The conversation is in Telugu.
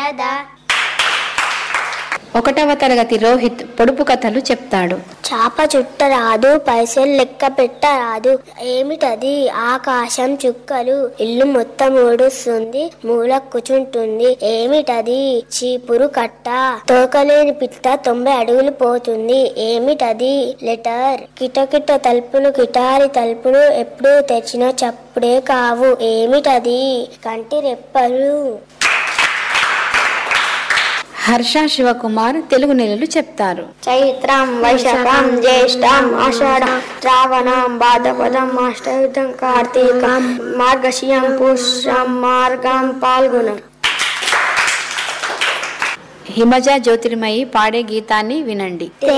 వరద ఒకటవ తరగతి రోహిత్ పొడుపు కథలు చెప్తాడు చాప చుట్టరాదు పైసలు లెక్క పెట్టరాదు ఏమిటది ఆకాశం చుక్కలు ఇల్లు మొత్తం ఊడుస్తుంది మూల కూచుంటుంది ఏమిటది చీపురు కట్ట తోకలేని పిట్ట తొంభై అడుగులు పోతుంది ఏమిటది లెటర్ కిటకిట తలుపులు కిటారి తలుపులు ఎప్పుడు తెచ్చినా చప్పుడే కావు ఏమిటది కంటి రెప్పలు హర్ష శివకుమార్ తెలుగు నెలలు చెప్తారు చైత్రం వైశాఖం జ్యేష్టం ఆషాఢం శ్రావణం భాద్రపదం అష్టయుధం కార్తీకం మార్గశియం పుష్యం మార్గం పాల్గొనం హిమజ జ్యోతిర్మయి పాడే గీతాన్ని వినండి